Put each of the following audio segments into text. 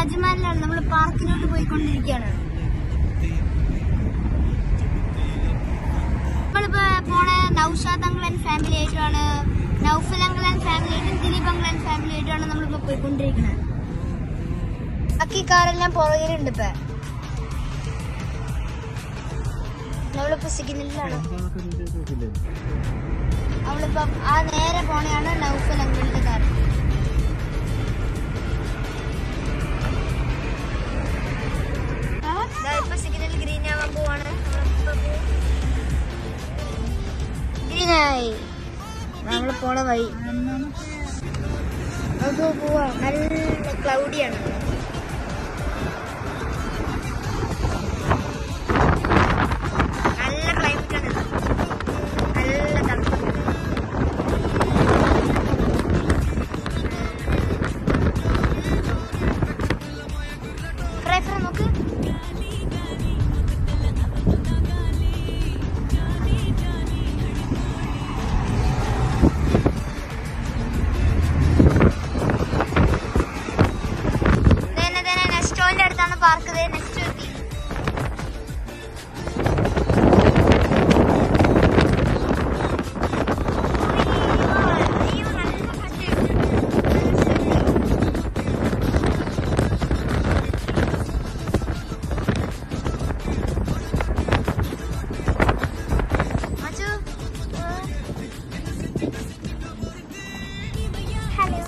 അജ്മാനിലാണ് നമ്മൾ പാർക്കിലോട്ട് പോയിക്കൊണ്ടിരിക്കുകയാണ് നമ്മളിപ്പോ പോണ നൌഷാദ് അങ്കിൾ ആൻഡ് ഫാമിലി ആയിട്ടാണ് നൌഫൽ അങ്കിൾ ആൻഡ് ഫാമിലി ആയിട്ടും ദിലീപ് അങ്കിൾ ആൻഡ് ഫാമിലി ആയിട്ടാണ് നമ്മളിപ്പോ പോയിക്കൊണ്ടിരിക്കുന്നത് ബാക്കി കാറെല്ലാം പുറകിലുണ്ട് ഇപ്പൊ നമ്മളിപ്പോ സിഗ്നലിലാണ് അവളിപ്പോ ആ നേരെ പോണെയാണ് നൌഫൽ അങ്കിളിന്റെ കാർ ദാ ഇപ്പൊ സിഗ്നൽ ഗ്രീൻ ആവാൻ പോവാണ് ഗ്രീനായി നമ്മൾ പോണ വഴി നമുക്ക് പോവാ നല്ല ക്ലൗഡിയാണ് നല്ല ക്ലൈമറ്റ് ആണ് നല്ല തണുപ്പ് ഫ്രൈ ഫ്രൈ നോക്ക് തന്നെ തന്നെ നെക്സ്റ്റോന്റെ അടുത്താണ് പാർക്ക് നെക്സ്റ്റ് എത്തി അയ്യോ, നല്ല കാറ്റ്. മച്ചു ഹലോ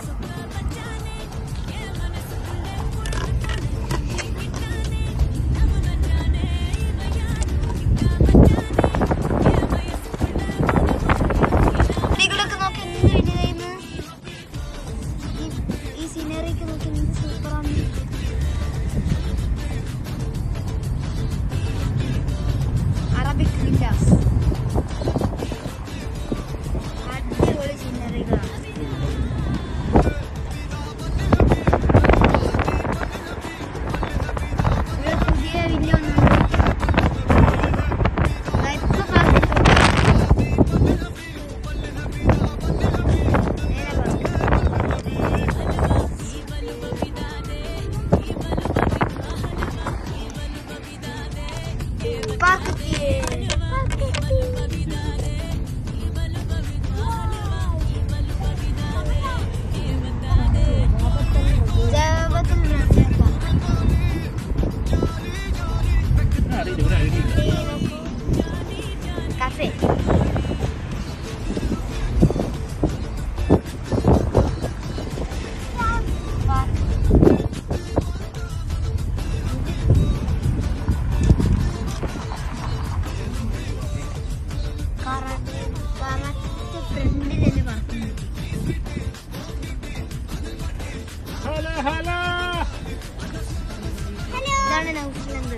കുട്ടികളൊക്കെ നോക്കി എന്ത് വലുതായിരുന്നു ഈ സീനറിയൊക്കെ നോക്കി എന്ത് സൂപ്പറാണ് അറബിക് വില്ലാസ് അടിപൊളി സീനറികളാണ് ഇവിടെ പുതിയ വില്ല വന്നിട്ടുണ്ട് ദാ ഇപ്പൊ പറഞ്ഞിട്ടുണ്ട് നേരെ പറഞ്ഞു പാർക്കെത്തി ജാവത്തിൽ കഫേ കറക്റ്റ് ഫ്രണ്ടിൽ തന്നെ പറക്കുന്നു ഇതാണ് നൗഫിലന്ത്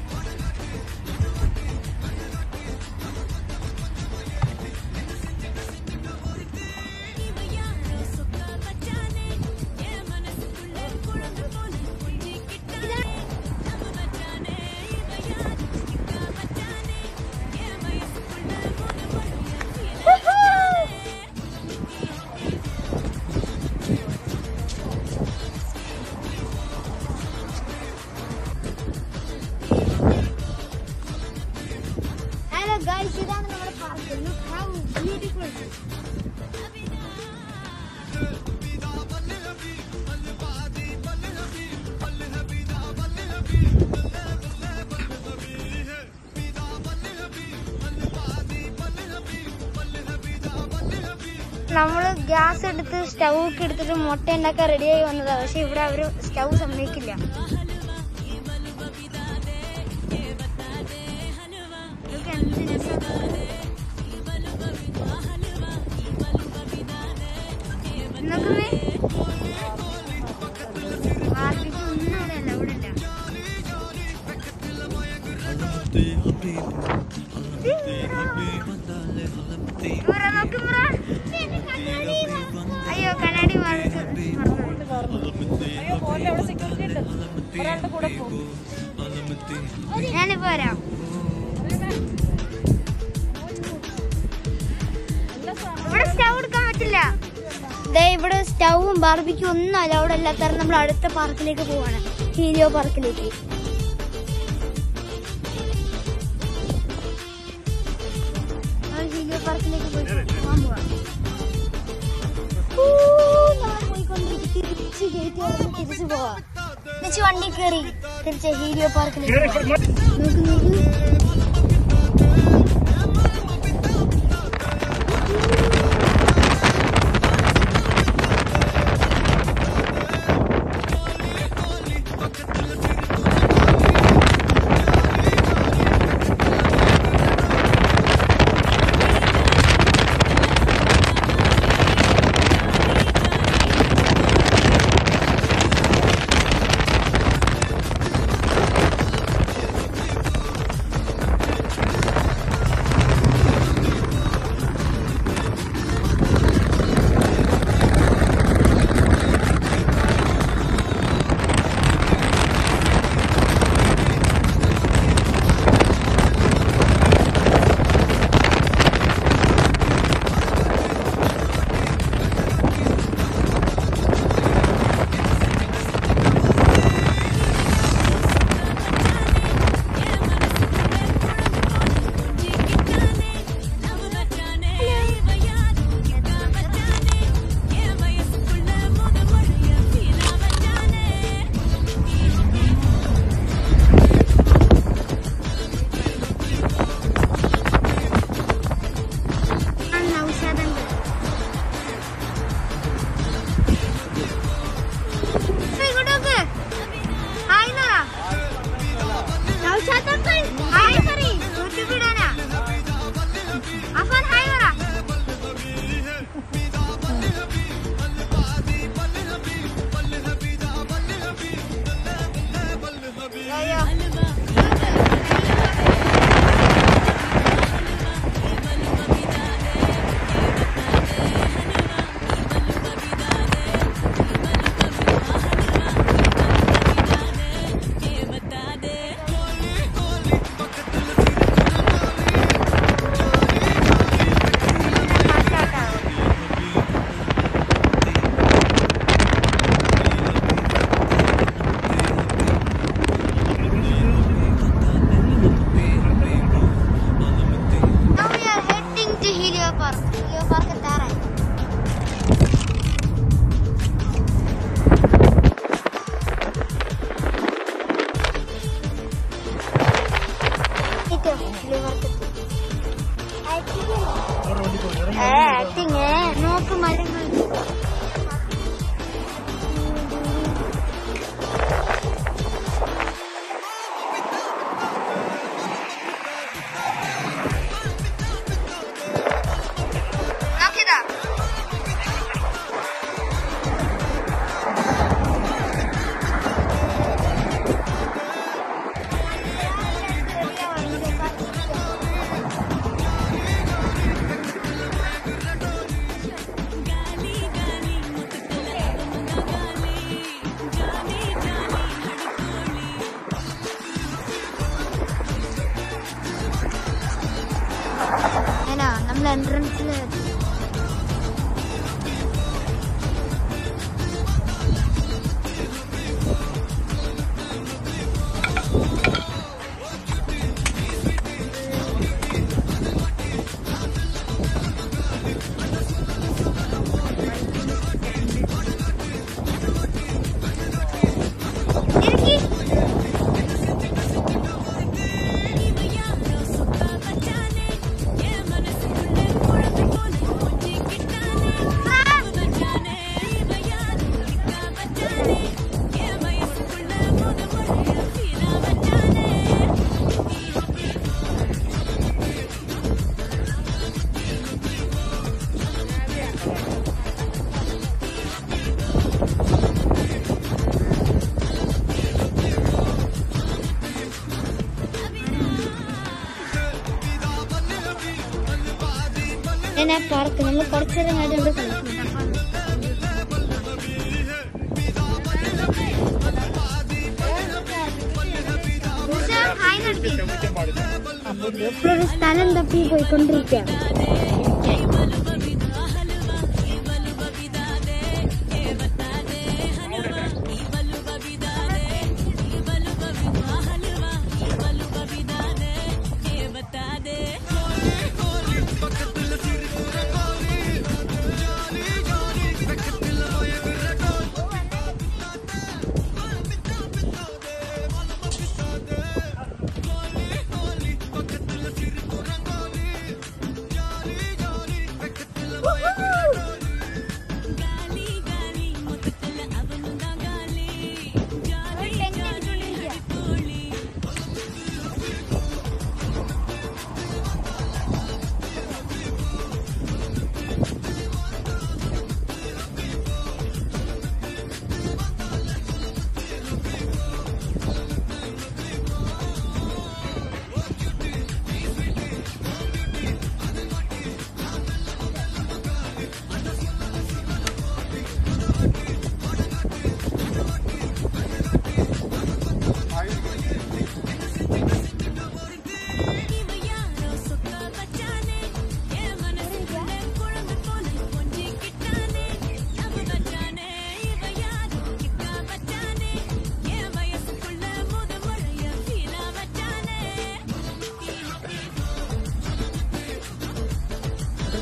ഹലോ ഗൈസ് ഇതാണ് നമ്മുടെ പാർക്ക് ലുക്ക് ഹൗ ബ്യൂട്ടിഫുൾ നമ്മള് ഗ്യാസ് എടുത്ത് സ്റ്റൗ ഒക്കെ എടുത്തിട്ട് മുട്ട ഉണ്ടാക്കാൻ റെഡിയായി വന്നതാ പക്ഷെ ഇവിടെ അവര് സ്റ്റൗ സമ്മതിക്കില്ല ഇതൊക്കെ എന്ത് രസാ. നോക്കുമേ ബാർബിക്ക് ഒന്നും അവിടെ അല്ല ഇവിടെ ഇല്ല മുറ നോക്ക് മുറ. അയ്യോ കണ്ണാടി മറക്ക് ഞാനിപ്പോ വരാം ഇവിടെ സ്റ്റൗ എടുക്കാൻ പറ്റില്ല ദേ ഇവിടെ സ്റ്റൗവും ബാർബിക്കും ഒന്നും അലൗഡ് അല്ലാത്ത കാരണം നമ്മൾ അടുത്ത പാർക്കിലേക്ക് പോവാണ് ഹീലിയോ പാർക്കിലേക്ക് നമ്മൾ ഹീലിയോ പാർക്കിലേക്ക് പോയി പോകാൻ പോവാം ഊ, ഞാൻ പോയിക്കൊണ്ടിരിക്കും. തിരിച്ച് ഗേറ്റ് തുറന്ന് തിരിച്ച് പോവാം തിരിച്ച് വണ്ടി കയറി തിരിച്ച് ഹീലിയോ പാർക്കിലേക്ക് പോവാം. നോക്ക് നോക്ക് Now we are heading to Helio Park. Helio Park എത്താറായി എത്തിയോ? Helio Park എത്തി. ഏ, acting ഏ. നോക്ക് മരങ്ങൾ നോക്കിയതാ ഏനാ നമ്മൾ എൻട്രൻസിൽ ഞാൻ ആ പാർക്ക് നമ്മൾ കുറച്ചു നേരം കഴിഞ്ഞിട്ട് കളിക്കും എപ്പോഴൊരു സ്ഥലം തപ്പി പോയിക്കൊണ്ടിരിക്കുകയാണ്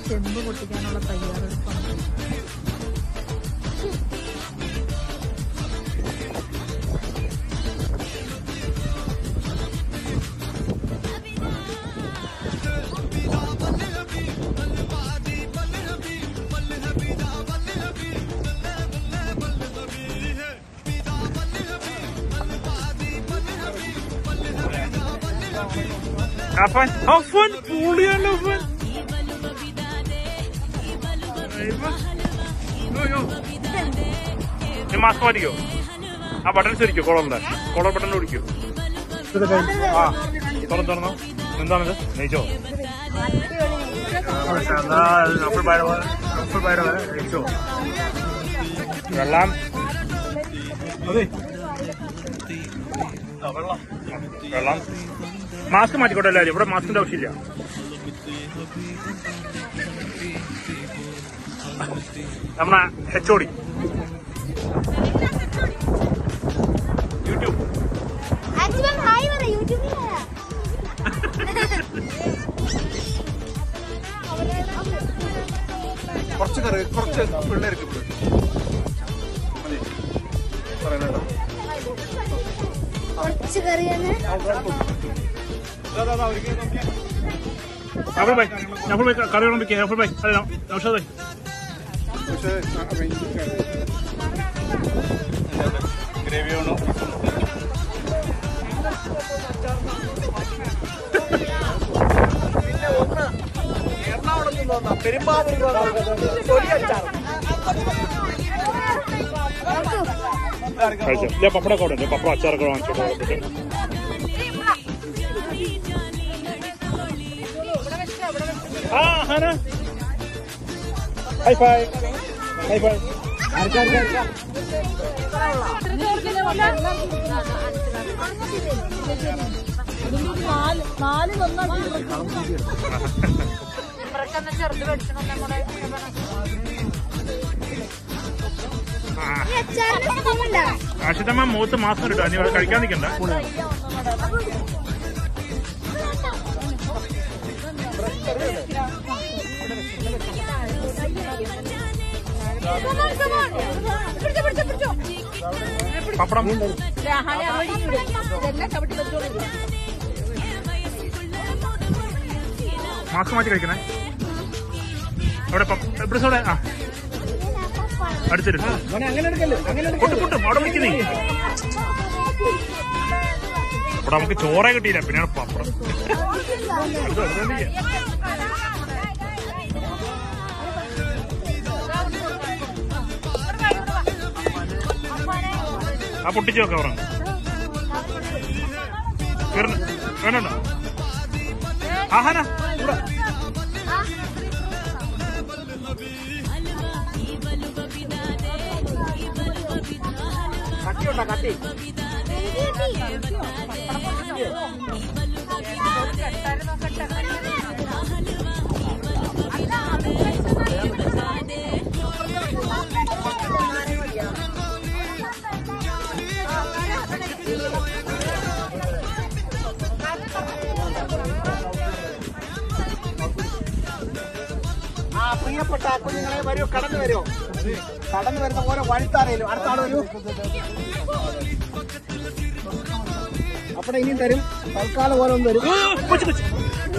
ചെമ്പ് പൊട്ടിക്കാനുള്ള തയ്യാറെടുപ്പാണ് അഫൻ അഫൻ പൊളിയല്ലോ അഫൻ നീ മാസ്ക് മാറ്റിക്കോ ആ ബട്ടൺ ശരിക്കോ കോളറിന്റെ കോളർ ബട്ടൺ ഓടിക്കോ ആ തുറന്നു തുറന്നോ എന്താണിത് നെയ്ച്ചോ വെള്ളം അതെ വെള്ളം മാസ്ക് മാറ്റിക്കോട്ടെ എല്ലാവരും ഇവിടെ മാസ്കിന്റെ ആവശ്യമില്ല നമ്മളെ H O D YouTube actually hi പറ യൂട്യൂബിൽ കുറച്ച് കറി കുറച്ച് പിള്ളേർക്ക് മതി. പറയുന്നുണ്ടോ? കുറച്ച് കറിയാണ് നഫൽ ഭായ് നഫൽ ഭായ് കറി വിളമ്പിക്കേ നഫൽ ഭായ് അതെ നൗഷാദ് ഭായ് പക്ഷേ ഗ്രേവി വേണോ കഴിച്ചോ ഞാൻ പപ്പടമൊക്കെ അവിടെ ഉണ്ട് പപ്പടം അച്ചാറൊക്കെ വാങ്ങിച്ചോട്ട് കുഴപ്പമില്ല ആ ഹന ഹൈ ഫൈ ഹൈ ഫൈ ചെറുത് പഠിക്കണം നമ്മുടെ ആ ഈ അച്ചാറിന് സ്പൂണുണ്ടോ ആഷിതമ്മ മുഖത്ത് മാസ്ക് ഇട്ടോ നീ കഴിക്കാൻ നിൽക്കണ്ട പപ്പടം മാസ്ക് മാറ്റി കഴിക്കണേ അവിടെ പപ്പ- ഇവിടെ സോടെ ആ അടുത്തിരുന്നു പൊട്ടും പൊട്ടും അവിടെ വിളിക്കുന്നേ ഇവിടെ നമുക്ക് ചോറേ കിട്ടിയില്ല പിന്നെയാണ് പപ്പടം അടുത്ത് അടുത്ത് എന്ത് ചെയ്യാം? ആ പൊട്ടിച്ചു നോക്കാം ഉറങ്ങും വേണോ ആഹാന ഇവിടെ ആ പ്രിയപ്പെട്ട കുഞ്ഞുങ്ങളെ വരൂ കടന്നു വരൂ കടന്നു വരുന്ന ഓരോ വഴുത്താറയിലും അടുത്ത ആൾ വരൂ അവിടെ ഇനിയും തരും തൽക്കാലം ഓരോന്ന് തരും ആ, കൊച്ചു കൊച്ചു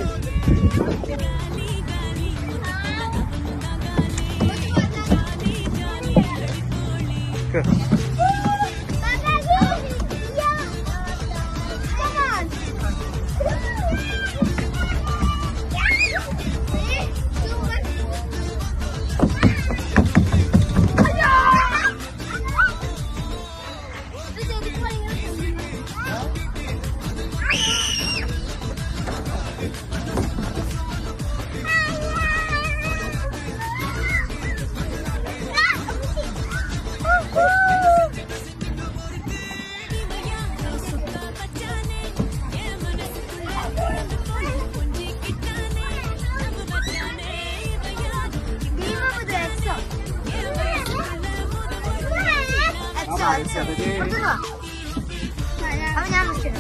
അവൻ ഞാൻ വിളിച്ചത്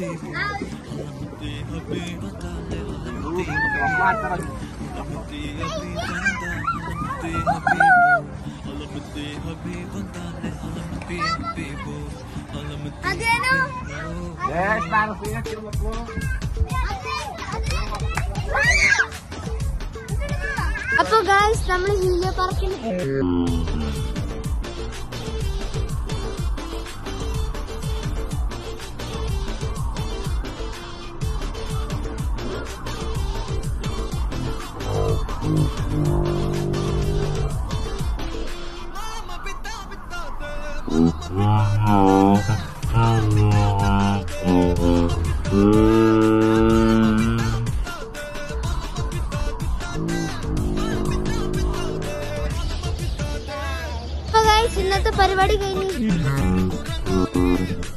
അതേനോ അപ്പൊ ഗായ്സ് നമ്മൾ ഹില്ല് പാർക്കിൽ അപ്പൊ ഗായ്സ് ഇന്നത്തെ പരിപാടി കഴിഞ്ഞു